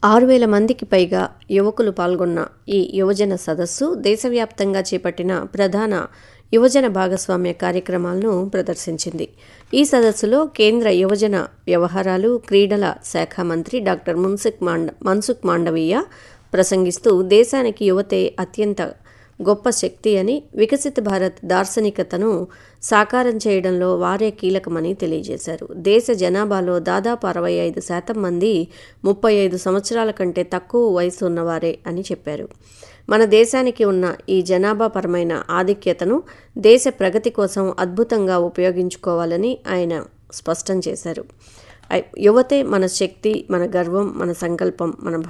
ఆరు వేల మందికి పైగా యువకులు పాల్గొన్న ఈ యువజన సదస్సు దేశవ్యాప్తంగా చేపట్టిన ప్రధాన యువజన భాగస్వామ్య కార్యక్రమాలను ప్రదర్శించింది ఈ సదస్సులో కేంద్ర యువజన వ్యవహారాలు క్రీడల శాఖ మంత్రి డాక్టర్ మున్సుక్ మాండ మన్సుఖ్ మాండవీయ ప్రసంగిస్తూ దేశానికి యువతే అత్యంత గొప్ప శక్తి అని వికసిత భారత్ దార్శనికతను సాకారం చేయడంలో వారే కీలకమని తెలియజేశారు దేశ జనాభాలో దాదాపు అరవై ఐదు శాతం మంది ముప్పై ఐదు సంవత్సరాల కంటే తక్కువ వయసు ఉన్నవారే అని చెప్పారు మన దేశానికి ఉన్న ఈ జనాభాపరమైన ఆధిక్యతను దేశ ప్రగతి కోసం అద్భుతంగా ఉపయోగించుకోవాలని ఆయన స్పష్టం చేశారు యువతే మన శక్తి మన గర్వం మన సంకల్పం మన